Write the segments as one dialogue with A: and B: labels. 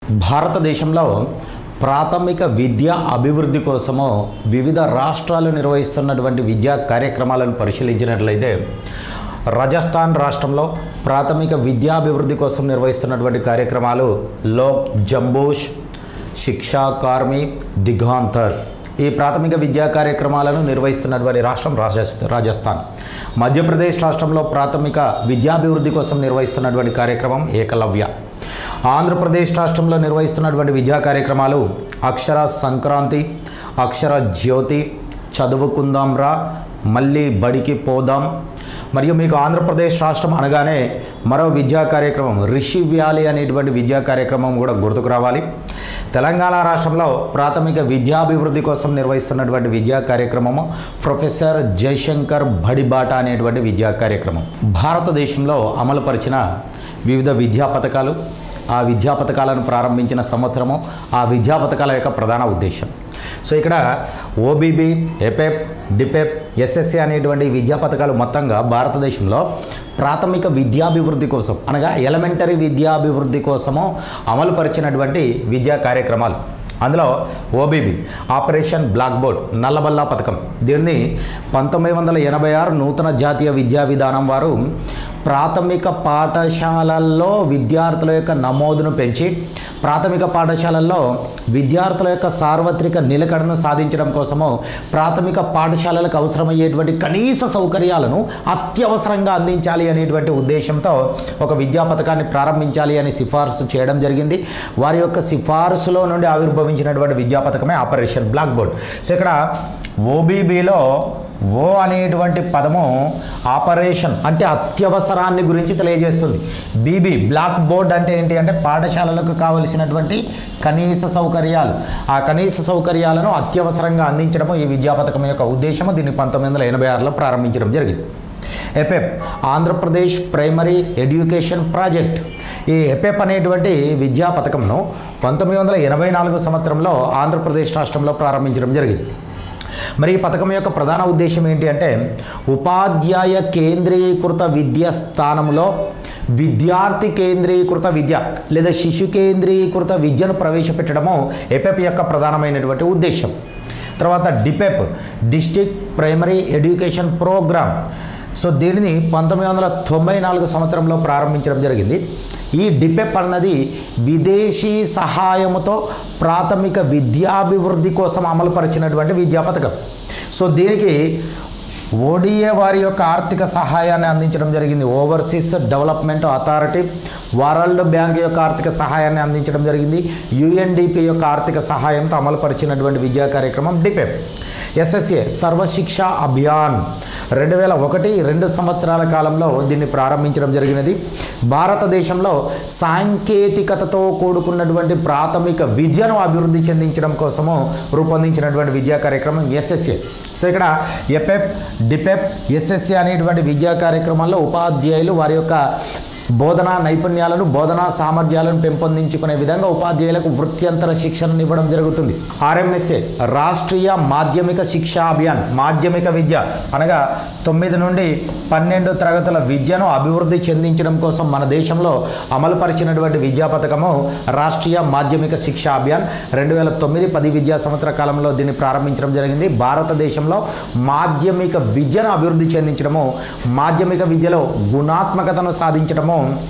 A: భారతదేశంలో ప్రాథమిక విద్య అభివృద్ధి కోసము వివిధ రాష్ట్రాలు నిర్వహిస్తున్నటువంటి విద్యా కార్యక్రమాలను పరిశీలించినట్లయితే రాజస్థాన్ రాష్ట్రంలో ప్రాథమిక విద్యాభివృద్ధి కోసం నిర్వహిస్తున్నటువంటి కార్యక్రమాలు లోక్ జంబూష్ శిక్షా కార్మి దిగాంతర్ ఈ ప్రాథమిక విద్యా కార్యక్రమాలను నిర్వహిస్తున్నటువంటి రాష్ట్రం రాజస్థ రాజస్థాన్ మధ్యప్రదేశ్ రాష్ట్రంలో ప్రాథమిక విద్యాభివృద్ధి కోసం నిర్వహిస్తున్నటువంటి కార్యక్రమం ఏకలవ్య ఆంధ్రప్రదేశ్ రాష్ట్రంలో నిర్వహిస్తున్నటువంటి విద్యా కార్యక్రమాలు అక్షర సంక్రాంతి అక్షర జ్యోతి చదువుకుందాం రా మళ్ళీ బడికి పోదాం మరియు మీకు ఆంధ్రప్రదేశ్ రాష్ట్రం అనగానే మరో విద్యా కార్యక్రమం రిషి వ్యాలీ అనేటువంటి విద్యా కార్యక్రమం కూడా గుర్తుకు రావాలి తెలంగాణ రాష్ట్రంలో ప్రాథమిక విద్యాభివృద్ధి కోసం నిర్వహిస్తున్నటువంటి విద్యా కార్యక్రమము ప్రొఫెసర్ జయశంకర్ బడిబాట అనేటువంటి విద్యా కార్యక్రమం భారతదేశంలో అమలుపరిచిన వివిధ విద్యా పథకాలు ఆ విద్యా పథకాలను ప్రారంభించిన సంవత్సరము ఆ విద్యా పథకాల యొక్క ప్రధాన ఉద్దేశం సో ఇక్కడ ఓబీబీ ఎపెప్ డిపెప్ ఎస్ఎస్సి అనేటువంటి విద్యా పథకాలు మొత్తంగా భారతదేశంలో ప్రాథమిక విద్యాభివృద్ధి కోసం అనగా ఎలిమెంటరీ విద్యాభివృద్ధి కోసము అమలుపరిచినటువంటి విద్యా కార్యక్రమాలు అందులో ఓబీబీ ఆపరేషన్ బ్లాక్ బోర్డ్ నల్లబల్లా పథకం దీన్ని పంతొమ్మిది వందల ఎనభై ఆరు నూతన జాతీయ విద్యా విధానం వారు ప్రాథమిక పాఠశాలల్లో విద్యార్థుల యొక్క నమోదును పెంచి ప్రాథమిక పాఠశాలల్లో విద్యార్థుల యొక్క సార్వత్రిక నిలకడను సాధించడం కోసము ప్రాథమిక పాఠశాలలకు అవసరమయ్యేటువంటి కనీస సౌకర్యాలను అత్యవసరంగా అందించాలి అనేటువంటి ఉద్దేశంతో ఒక విద్యా పథకాన్ని ప్రారంభించాలి అని సిఫార్సు చేయడం జరిగింది వారి యొక్క సిఫార్సులో నుండి ఆవిర్భవించినటువంటి విద్యా పథకమే ఆపరేషన్ బ్లాక్ బోర్డ్ సో ఇక్కడ ఓబీబీలో ఓ అనేటువంటి పదము ఆపరేషన్ అంటే అత్యవసరాన్ని గురించి తెలియజేస్తుంది బీబీ బ్లాక్ బోర్డ్ అంటే ఏంటి అంటే పాఠశాలలకు కావలసినటువంటి కనీస సౌకర్యాలు ఆ కనీస సౌకర్యాలను అత్యవసరంగా అందించడం ఈ విద్యా పథకం యొక్క ఉద్దేశము దీన్ని పంతొమ్మిది వందల ఎనభై ఆరులో ప్రారంభించడం జరిగింది APEP Andhra Pradesh primary education project ఈ ఎపెప్ అనేటువంటి విద్యా పథకంను పంతొమ్మిది వందల ఎనభై నాలుగు సంవత్సరంలో ఆంధ్రప్రదేశ్ రాష్ట్రంలో ప్రారంభించడం జరిగింది మరి ఈ పథకం యొక్క ప్రధాన ఉద్దేశం ఏంటి అంటే ఉపాధ్యాయ కేంద్రీకృత విద్య స్థానంలో విద్యార్థి కేంద్రీకృత విద్య లేదా శిశు కేంద్రీకృత విద్యను ప్రవేశపెట్టడము ఎపెప్ యొక్క ప్రధానమైనటువంటి ఉద్దేశం తర్వాత DPEP district primary education programme so దీనిని పంతొమ్మిది వందల తొంభై నాలుగు సంవత్సరంలో ప్రారంభించడం జరిగింది ఈ డిపెప్ అన్నది విదేశీ సహాయముతో ప్రాథమిక విద్యాభివృద్ధి కోసం అమలుపరిచినటువంటి విద్యా పథకం సో దీనికి ఓడిఏ వారి యొక్క ఆర్థిక సహాయాన్ని అందించడం జరిగింది overseas development authority world bank యొక్క ఆర్థిక సహాయాన్ని అందించడం జరిగింది యుఎన్డిపి యొక్క ఆర్థిక సహాయంతో అమలుపరిచినటువంటి విద్యా కార్యక్రమం డిపెప్ ఎస్ఎస్ఏ సర్వశిక్ష అభియాన్ రెండు వేల ఒకటి రెండు సంవత్సరాల కాలంలో దీన్ని ప్రారంభించడం జరిగినది భారతదేశంలో సాంకేతికతతో కూడుకున్నటువంటి ప్రాథమిక విద్యను అభివృద్ధి చెందించడం కోసము రూపొందించినటువంటి విద్యా కార్యక్రమం ఎస్ఎస్ఏ సో ఇక్కడ ఎపెప్ డిపెప్ ఎస్ఎస్ఏ అనేటువంటి విద్యా కార్యక్రమాల్లో ఉపాధ్యాయులు వారి యొక్క బోధనా నైపుణ్యాలను బోధనా సామర్థ్యాలను పెంపొందించుకునే విధంగా ఉపాధ్యాయులకు వృత్యంతర శిక్షణను ఇవ్వడం జరుగుతుంది ఆర్ఎంఎస్ఏ రాష్ట్రీయ మాధ్యమిక శిక్షా అభియాన్ మాధ్యమిక విద్య అనగా తొమ్మిది నుండి పన్నెండు తరగతుల విద్యను అభివృద్ధి చెందించడం కోసం మన దేశంలో అమలుపరిచినటువంటి విద్యా పథకము రాష్ట్రీయ మాధ్యమిక శిక్షా అభియాన్ రెండు వేల తొమ్మిది పది విద్యా సంవత్సర కాలంలో దీన్ని ప్రారంభించడం జరిగింది భారతదేశంలో మాధ్యమిక విద్యను అభివృద్ధి చెందించడము మాధ్యమిక విద్యలో గుణాత్మకతను సాధించడము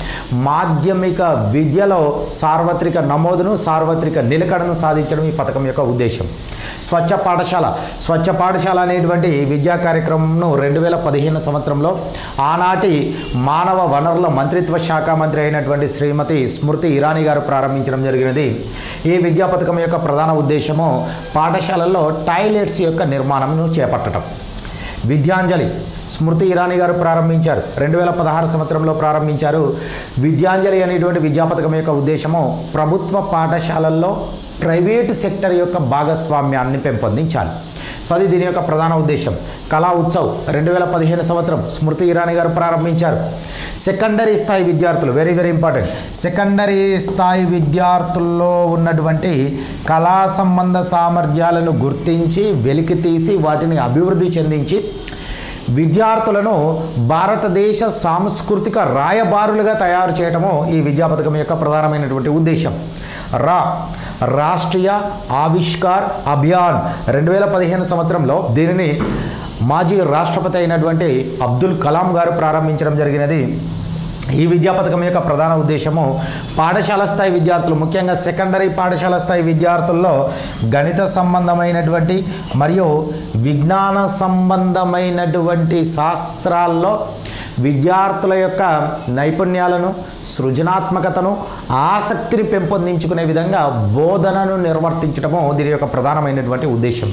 A: మాధ్యమిక విద్యలో సార్వత్రిక నమోదును సార్వత్రిక నిలకడను సాధించడం ఈ పథకం యొక్క ఉద్దేశం స్వచ్ఛ పాఠశాల స్వచ్ఛ పాఠశాల అనేటువంటి విద్యా కార్యక్రమంను రెండు వేల పదిహేను సంవత్సరంలో ఆనాటి మానవ వనరుల మంత్రిత్వ శాఖ మంత్రి అయినటువంటి శ్రీమతి స్మృతి ఇరానీ గారు ప్రారంభించడం జరిగినది ఈ విద్యా పథకం యొక్క ప్రధాన ఉద్దేశము పాఠశాలల్లో టాయిలెట్స్ యొక్క నిర్మాణంను చేపట్టడం విద్యాంజలి స్మృతి ఇరానీ గారు ప్రారంభించారు రెండు వేల పదహారు సంవత్సరంలో ప్రారంభించారు విద్యాంజలి అనేటువంటి విద్యా పథకం యొక్క ఉద్దేశము ప్రభుత్వ పాఠశాలల్లో ప్రైవేటు సెక్టర్ యొక్క భాగస్వామ్యాన్ని పెంపొందించాలి సో అది దీని యొక్క ప్రధాన ఉద్దేశం కళా ఉత్సవ్ రెండు వేల పదిహేను సంవత్సరం స్మృతి ఇరానీ గారు ప్రారంభించారు సెకండరీ స్థాయి విద్యార్థులు వెరీ వెరీ ఇంపార్టెంట్ సెకండరీ స్థాయి విద్యార్థుల్లో ఉన్నటువంటి కళా సంబంధ సామర్థ్యాలను గుర్తించి వెలికి తీసి వాటిని అభివృద్ధి చెందించి విద్యార్థులను భారతదేశ సాంస్కృతిక రాయబారులుగా తయారు చేయటము ఈ విద్యా పథకం యొక్క ప్రధానమైనటువంటి ఉద్దేశం రా రాష్ట్రీయ ఆవిష్కార్ అభియాన్ రెండు వేల పదిహేను సంవత్సరంలో దీనిని మాజీ రాష్ట్రపతి అయినటువంటి అబ్దుల్ కలాం గారు ప్రారంభించడం జరిగినది ఈ విద్యా పథకం యొక్క ప్రధాన ఉద్దేశము పాఠశాల స్థాయి విద్యార్థులు ముఖ్యంగా సెకండరీ పాఠశాల స్థాయి విద్యార్థుల్లో గణిత సంబంధమైనటువంటి మరియు విజ్ఞాన సంబంధమైనటువంటి శాస్త్రాల్లో విద్యార్థుల యొక్క నైపుణ్యాలను సృజనాత్మకతను ఆసక్తిని పెంపొందించుకునే విధంగా బోధనను నిర్వర్తించడము దీని యొక్క ప్రధానమైనటువంటి ఉద్దేశం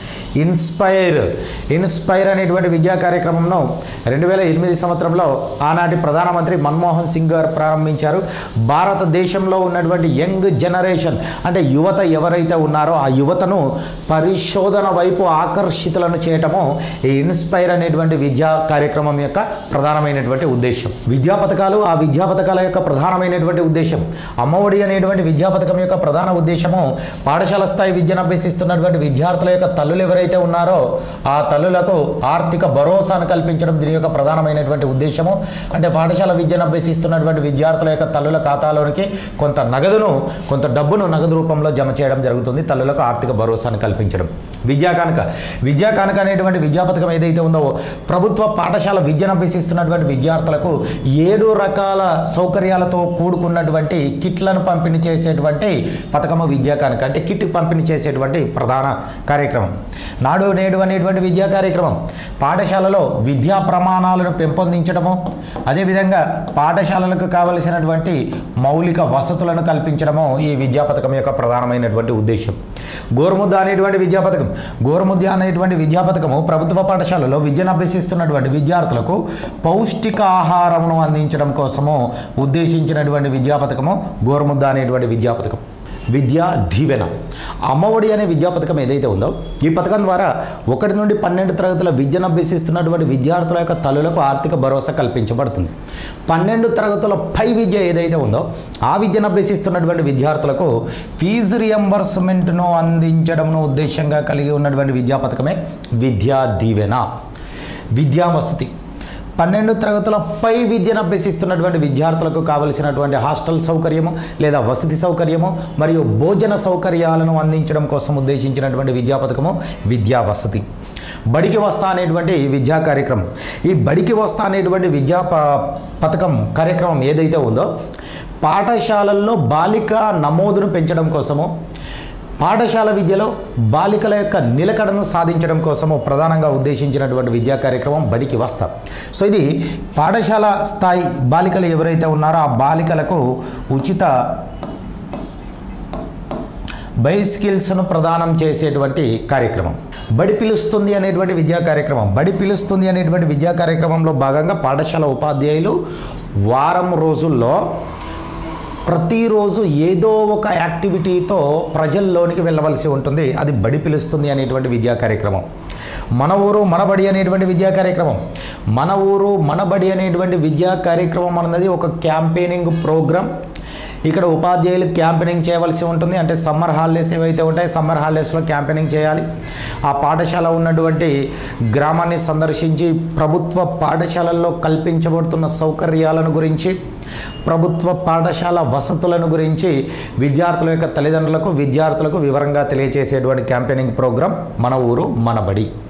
A: ఇన్స్పైర్ ఇన్స్పైర్ అనేటువంటి విద్యా కార్యక్రమంను రెండు వేల ఎనిమిది సంవత్సరంలో ఆనాటి ప్రధానమంత్రి మన్మోహన్ సింగ్ గారు ప్రారంభించారు భారతదేశంలో ఉన్నటువంటి యంగ్ జనరేషన్ అంటే యువత ఎవరైతే ఉన్నారో ఆ యువతను పరిశోధన వైపు ఆకర్షితులను చేయటము ఈ ఇన్స్పైర్ అనేటువంటి విద్యా కార్యక్రమం యొక్క ప్రధానమైనటువంటి ఉద్దేశం విద్యా పథకాలు ఆ విద్యా పథకాల యొక్క ప్రధానమైనటువంటి ఉద్దేశం అమ్మఒడి అనేటువంటి విద్యా పథకం యొక్క ప్రధాన ఉద్దేశము పాఠశాల స్థాయి విద్యను అభ్యసిస్తున్నటువంటి విద్యార్థుల యొక్క తల్లులు ఎవరైతే ఉన్నారో ఆ తల్లులకు ఆర్థిక భరోసాను కల్పించడం దీని యొక్క ప్రధానమైనటువంటి ఉద్దేశము అంటే పాఠశాల విద్యను అభ్యసిస్తున్నటువంటి విద్యార్థుల యొక్క తల్లుల ఖాతాలోనికి కొంత నగదును కొంత డబ్బును నగదు రూపంలో జమ చేయడం జరుగుతుంది తల్లులకు ఆర్థిక భరోసాను కల్పించడం విద్యా కానుక విద్యా కానుక అనేటువంటి విద్యా పథకం ఏదైతే ఉందో ప్రభుత్వ పాఠశాల విద్యను అభ్యసిస్తున్నటువంటి విద్యార్థులకు ఏడు రకాల సౌకర్యాలతో కూడుకున్నటువంటి కిట్లను పంపిణీ చేసేటువంటి పథకము విద్యా కానుక అంటే కిట్ పంపిణీ చేసేటువంటి ప్రధాన కార్యక్రమం నాడు నేడు అనేటువంటి విద్యా కార్యక్రమం పాఠశాలలో విద్యా ప్రమాణాలను పెంపొందించడము అదేవిధంగా పాఠశాలలకు కావలసినటువంటి మౌలిక వసతులను కల్పించడము ఈ విద్యా పథకం యొక్క ప్రధానమైనటువంటి ఉద్దేశం గోరుముద్ద అనేటువంటి విద్యా పథకం గోరుముద్ద అనేటువంటి విద్యా పథకము ప్రభుత్వ పాఠశాలలో విద్యను అభ్యసిస్తున్నటువంటి విద్యార్థులకు పౌష్టికాహారమును అందించడం కోసము ఉద్దేశించినటువంటి విద్యా పథకము గోరుముద్ద అనేటువంటి విద్యా పథకం విద్యా దీవెన అమ్మఒడి అనే విద్యా పథకం ఏదైతే ఉందో ఈ పథకం ద్వారా ఒకటి నుండి పన్నెండు తరగతుల విద్యను అభ్యసిస్తున్నటువంటి విద్యార్థుల యొక్క తల్లులకు ఆర్థిక భరోసా కల్పించబడుతుంది పన్నెండు తరగతుల పై విద్య ఏదైతే ఉందో ఆ విద్యను అభ్యసిస్తున్నటువంటి విద్యార్థులకు ఫీజు రియంబర్స్మెంట్ను అందించడంను ఉద్దేశంగా కలిగి ఉన్నటువంటి విద్యా పథకమే విద్యా దీవెన విద్యా వసతి పన్నెండు తరగతుల పై విద్యను అభ్యసిస్తున్నటువంటి విద్యార్థులకు కావలసినటువంటి హాస్టల్ సౌకర్యము లేదా వసతి సౌకర్యము మరియు భోజన సౌకర్యాలను అందించడం కోసం ఉద్దేశించినటువంటి విద్యా పథకము విద్యా వసతి బడికి వస్తా అనేటువంటి విద్యా కార్యక్రమం ఈ బడికి వస్తా అనేటువంటి విద్యా ప పథకం కార్యక్రమం ఏదైతే ఉందో పాఠశాలల్లో బాలిక నమోదును పెంచడం కోసము పాఠశాల విద్యలో బాలికల యొక్క నిలకడను సాధించడం కోసము ప్రధానంగా ఉద్దేశించినటువంటి విద్యా కార్యక్రమం బడికి వస్తా సో ఇది పాఠశాల స్థాయి బాలికలు ఎవరైతే ఉన్నారో ఆ బాలికలకు ఉచిత బైస్కిల్స్ను ప్రదానం చేసేటువంటి కార్యక్రమం బడి పిలుస్తుంది అనేటువంటి విద్యా కార్యక్రమం బడి పిలుస్తుంది అనేటువంటి విద్యా కార్యక్రమంలో భాగంగా పాఠశాల ఉపాధ్యాయులు వారం రోజుల్లో ప్రతిరోజు ఏదో ఒక యాక్టివిటీతో ప్రజల్లోనికి వెళ్ళవలసి ఉంటుంది అది బడి పిలుస్తుంది అనేటువంటి విద్యా కార్యక్రమం మన ఊరు మన బడి అనేటువంటి విద్యా కార్యక్రమం మన ఊరు మన బడి అనేటువంటి విద్యా కార్యక్రమం అన్నది ఒక క్యాంపెయినింగ్ ప్రోగ్రామ్ ఇక్కడ ఉపాధ్యాయులు క్యాంపెయినింగ్ చేయవలసి ఉంటుంది అంటే సమ్మర్ హాలిడేస్ ఏవైతే ఉంటాయో సమ్మర్ హాలిడేస్లో క్యాంపెయినింగ్ చేయాలి ఆ పాఠశాల ఉన్నటువంటి గ్రామాన్ని సందర్శించి ప్రభుత్వ పాఠశాలల్లో కల్పించబడుతున్న సౌకర్యాలను గురించి ప్రభుత్వ పాఠశాల వసతులను గురించి విద్యార్థుల యొక్క తల్లిదండ్రులకు విద్యార్థులకు వివరంగా తెలియజేసేటువంటి క్యాంపెయినింగ్ ప్రోగ్రాం మన ఊరు మన బడి